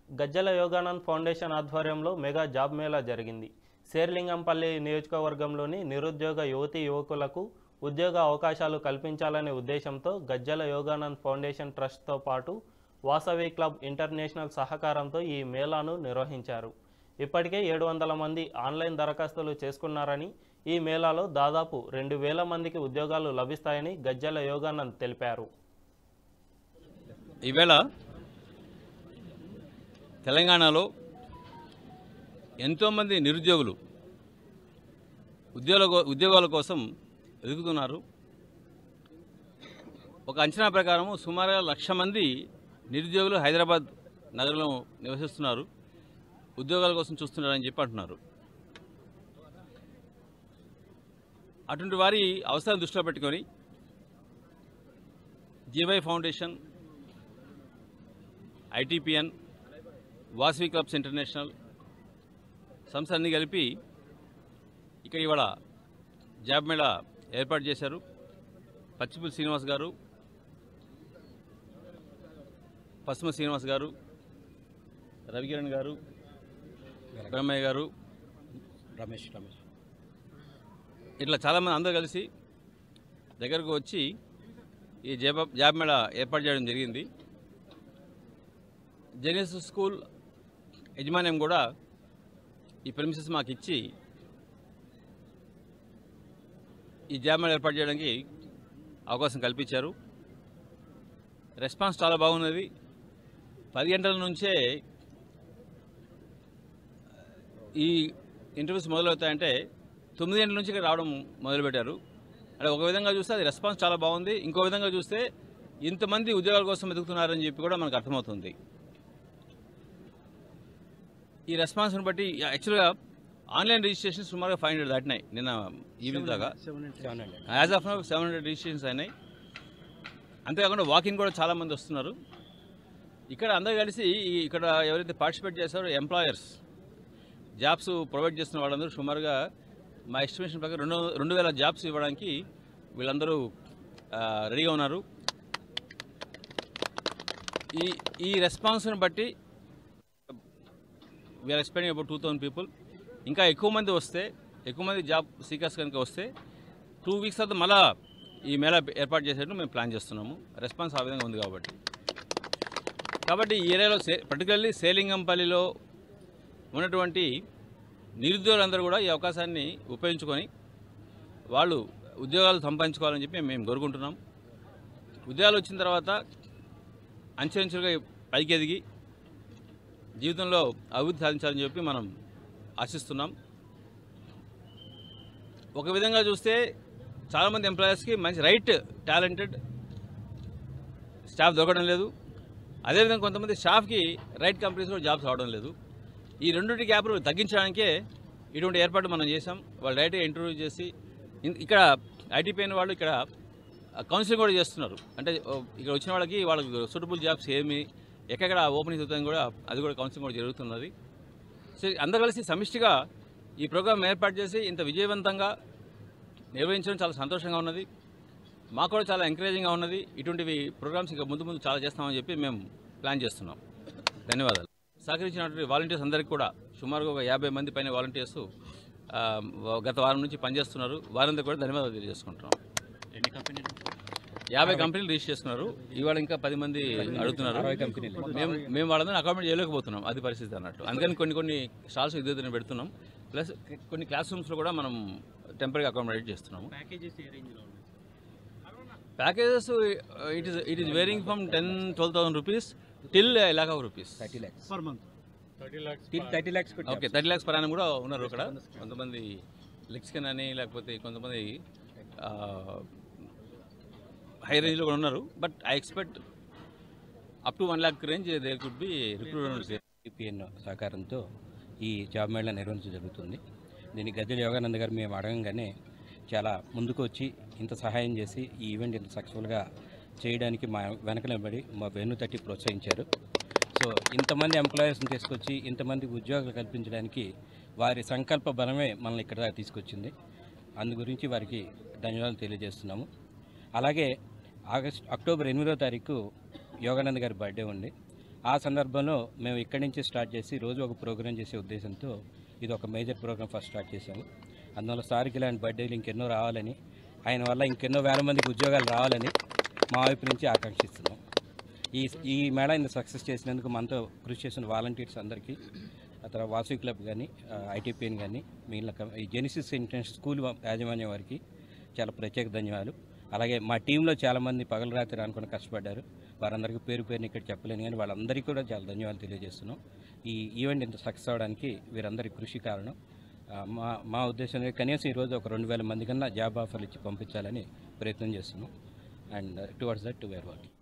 గజ్జల Yoganand foundation ఆధ్వర్యంలో mega job mela జరిగింది శేర్లింగంపల్లి నియోజకవర్గంలోని నిరుద్యోగ యువతీ యువకులకు ఉద్యోగ అవకాశాలు కల్పించాలనే ఉద్దేశంతో గజ్జల యోగానంద్ ఫౌండేషన్ ట్రస్ట్తో పాటు వాసవి క్లబ్ ఇంటర్నేషనల్ సహకారంతో ఈ మేళాను నిర్వహించారు ఇప్పటికే ఏడు వందల మంది ఆన్లైన్ దరఖాస్తులు చేసుకున్నారని ఈ మేళాలో దాదాపు రెండు వేల మందికి ఉద్యోగాలు లభిస్తాయని గజ్జల యోగానంద్ తెలిపారు ఈవేళ తెలంగాణలో ఎంతోమంది నిరుద్యోగులు ఉద్యోగ ఉద్యోగాల కోసం వెతుకుతున్నారు ఒక అంచనా ప్రకారము సుమారుగా లక్ష మంది నిరుద్యోగులు హైదరాబాద్ నగరంలో నివసిస్తున్నారు ఉద్యోగాల కోసం చూస్తున్నారని చెప్పి అంటున్నారు అటువంటి వారి అవసరాలు దృష్టిలో పెట్టుకొని GY foundation ITPN Vasavi clubs international సంస్థ అన్ని కలిపి ఇక్కడ ఇవాళ జాబ్ మేళా ఏర్పాటు చేశారు పచ్చిపుల్ శ్రీనివాస్ గారు పశ్చిమ శ్రీనివాస్ గారు రవికిరణ్ గారు బ్రహ్మయ్య గారు రమేష్ రమేష్ ఇట్లా చాలామంది అందరూ కలిసి దగ్గరకు వచ్చి ఈ జాబ్ జాబ్ మేళా ఏర్పాటు చేయడం జరిగింది జెనిస్ స్కూల్ యజమాన్యం కూడా ఈ ప్రెమిసెస్ మాకు ఇచ్చి ఈ జాబ్ మేళా ఏర్పాటు చేయడానికి అవకాశం కల్పించారు రెస్పాన్స్ చాలా బాగున్నది పది గంటల నుంచే ఈ ఇంటర్వ్యూస్ మొదలవుతాయంటే తొమ్మిది గంటల నుంచి ఇక్కడ రావడం మొదలుపెట్టారు అంటే ఒక విధంగా చూస్తే అది రెస్పాన్స్ చాలా బాగుంది ఇంకో విధంగా చూస్తే ఇంతమంది ఉద్యోగాల కోసం వెతుకుతున్నారని చెప్పి కూడా మనకు అర్థమవుతుంది ఈ రెస్పాన్స్ని బట్టి యాక్చువల్గా ఆన్లైన్ రిజిస్ట్రేషన్ సుమారుగా ఫైవ్ హండ్రెడ్ దాటినాయి నిన్న ఈవినింగ్ దాకా seven hundred as of now seven hundred registrations అయినాయి అంతేకాకుండా వాకింగ్ కూడా చాలామంది వస్తున్నారు ఇక్కడ అందరూ కలిసి ఈ- ఇక్కడ ఎవరైతే పార్టిసిపేట్ చేస్తారో ఎంప్లాయర్స్ జాబ్స్ ప్రొవైడ్ చేస్తున్న వాళ్ళందరూ సుమారుగా మా ఎస్టిమేషన్ ప్రకారం రెండు రెండు వేల జాబ్స్ ఇవ్వడానికి వీళ్ళందరూ ఆ, రెడీగా ఉన్నారు ఈ ఈ రెస్పాన్స్ని బట్టి we're expecting about two thousand people ఇంకా ఎక్కువ మంది వస్తే ఎక్కువ మంది జాబ్ సీకర్స్ కనుక వస్తే టూ వీక్స్ తర్వాత మళ్ళా ఈ మేళా ఏర్పాటు చేసేట్టు మేము ప్లాన్ చేస్తున్నాము రెస్పాన్స్ ఆ విధంగా ఉంది కాబట్టి కాబట్టి ఈ ఏరియాలో సే పర్టికులర్లీ సేలింగంపల్లిలో ఉన్నటువంటి నిరుద్యోగులందరూ కూడా ఈ అవకాశాన్ని ఉపయోగించుకొని వాళ్ళు ఉద్యోగాలు సంపాదించుకోవాలని చెప్పి మేము కోరుకుంటున్నాం ఉద్యోగాలు వచ్చిన తర్వాత అంచెలంచెలుగా పైకి ఎదిగి జీవితంలో అభివృద్ధి సాధించాలని చెప్పి మనం ఆశిస్తున్నాం ఒక విధంగా చూస్తే చాలామంది ఎంప్లాయర్స్కి మంచి రైట్ టాలెంటెడ్ స్టాఫ్ దొరకడం లేదు అదేవిధంగా కొంతమంది స్టాఫ్కి రైట్ కంపెనీస్లో జాబ్స్ రావడం లేదు ఈ రెండింటి గ్యాప్లు తగ్గించడానికే ఇటువంటి ఏర్పాటు మనం చేసాం వాళ్ళు రైట్గా ఇంటర్వ్యూ చేసి ఇన్- ఇక్కడ ఐటీపీఎన్ వాళ్ళు ఇక్కడ కౌన్సిలింగ్ కూడా చేస్తున్నారు అంటే ఓ, ఇక్కడ వచ్చిన వాళ్ళకి వాళ్ళకి సూటబుల్ జాబ్స్ ఏమి ఎక్కడ ఓపెనింగ్స్ అవుతాయని కూడా అది కూడా కౌన్సిలింగ్ కూడా జరుగుతున్నది సో అందరూ కలిసి సమిష్టిగా ఈ ప్రోగ్రాం ఏర్పాటు చేసి ఇంత విజయవంతంగా నిర్వహించడం చాలా సంతోషంగా ఉన్నది మాకు కూడా చాలా ఎంకరేజింగ్గా ఉన్నది ఇటువంటివి ప్రోగ్రామ్స్ ఇంకా ముందు ముందు చాలా చేస్తామని చెప్పి మేము ప్లాన్ చేస్తున్నాం ధన్యవాదాలు సహకరించినటువంటి వాలంటీర్స్ అందరికీ కూడా సుమారుగా ఒక యాభై మంది పైన వాలంటీర్స్ ఆ, గత వారం నుంచి పనిచేస్తున్నారు వారందరూ కూడా ధన్యవాదాలు తెలియజేసుకుంటున్నాం ఎన్ని కంపెనీలు యాభై కంపెనీలు రిజిస్టర్ చేసుకున్నారు ఇవాళ ఇంకా పది మంది అడుగుతున్నారు అరవై కంపెనీలు. మేము మేము వాళ్ళందరినీ అకామిడేట్ చేయలేకపోతున్నాం అది పరిస్థితి అన్నట్టు అందుకని కొన్ని కొన్ని స్టాల్స్ ఇద్దరు పెడుతున్నాం ప్లస్ కొన్ని క్లాస్ రూమ్స్లో కూడా మనం టెంపరీగా అకామిడేట్ చేస్తున్నాము packages it is it is varying from ten twelve thousand rupees till lakh of rupees thirty lakhs per month thirty lakhs okay thirty lakhs per annum కూడా ఉన్నారు ఇక్కడ కొంతమంది లెక్స్కెన్ అని లేకపోతే కొంతమంది హై రేంజ్లో కూడా ఉన్నారు but I expect up to one lakh range there could be recruitments EPN సహకారంతో ఈ జాబ్ మేళా నిర్వహించడం జరుగుతుంది దీనికి గద్దెల యోగానంద్ గారు మేము అడగంగానే చాలా ముందుకు వచ్చి ఇంత సహాయం చేసి ఈ ఈవెంట్ ఇంత సక్సెస్ఫుల్గా చేయడానికి మా వెనక నిలబడి మా వెన్ను తట్టి ప్రోత్సహించారు సో ఇంతమంది ఎంప్లాయర్స్ని తీసుకొచ్చి ఇంతమంది ఉద్యోగాలు కల్పించడానికి వారి సంకల్ప బలమే మనల్ని ఇక్కడ దాకా తీసుకొచ్చింది అందు గురించి వారికి ధన్యవాదాలు తెలియజేస్తున్నాము అలాగే ఆగస్ట్ అక్టోబర్ ఎనిమిదో తారీఖు యోగానంద్ గారి బర్త్డే ఉంది ఆ సందర్భంలో మేము ఇక్కడి నుంచి స్టార్ట్ చేసి రోజు ఒక ప్రోగ్రాం చేసే ఉద్దేశంతో ఇది ఒక మేజర్ ప్రోగ్రామ్ ఫస్ట్ స్టార్ట్ చేశాము అందువల్ల సార్కి ఇలాంటి బర్త్డేలు ఇంకెన్నో రావాలని ఆయన వల్ల ఇంకెన్నో వేల మందికి ఉద్యోగాలు రావాలని మా వైపు నుంచి ఆకాంక్షిస్తున్నాం ఈ ఈ మేళ ఇంత సక్సెస్ చేసినందుకు మనతో కృషి చేసిన వాలంటీర్స్ అందరికీ ఆ తర్వాత వాసవి క్లబ్ కానీ ఐటీపీఎన్ కానీ మిగిలిన కం- ఈ జెనిసిస్ ఇంటర్నేషనల్ స్కూల్ వా- యాజమాన్యం వారికి చాలా ప్రత్యేక ధన్యవాదాలు అలాగే మా టీంలో చాలామంది పగలు రాత్రి అనుకుని కష్టపడ్డారు వారందరికీ పేరు పేరుని ఇక్కడ చెప్పలేను కానీ వాళ్ళందరికీ కూడా చాలా ధన్యవాదాలు తెలియజేస్తున్నాం ఈ ఈవెంట్ ఇంత సక్సెస్ అవ్వడానికి వీరందరి కృషి కారణం ఆ, మా మా ఉద్దేశం కనీసం ఈరోజు ఒక రెండు వేల మంది కన్నా జాబ్ ఆఫర్లు ఇచ్చి పంపించాలని ప్రయత్నం చేస్తున్నాం and towards that to we're working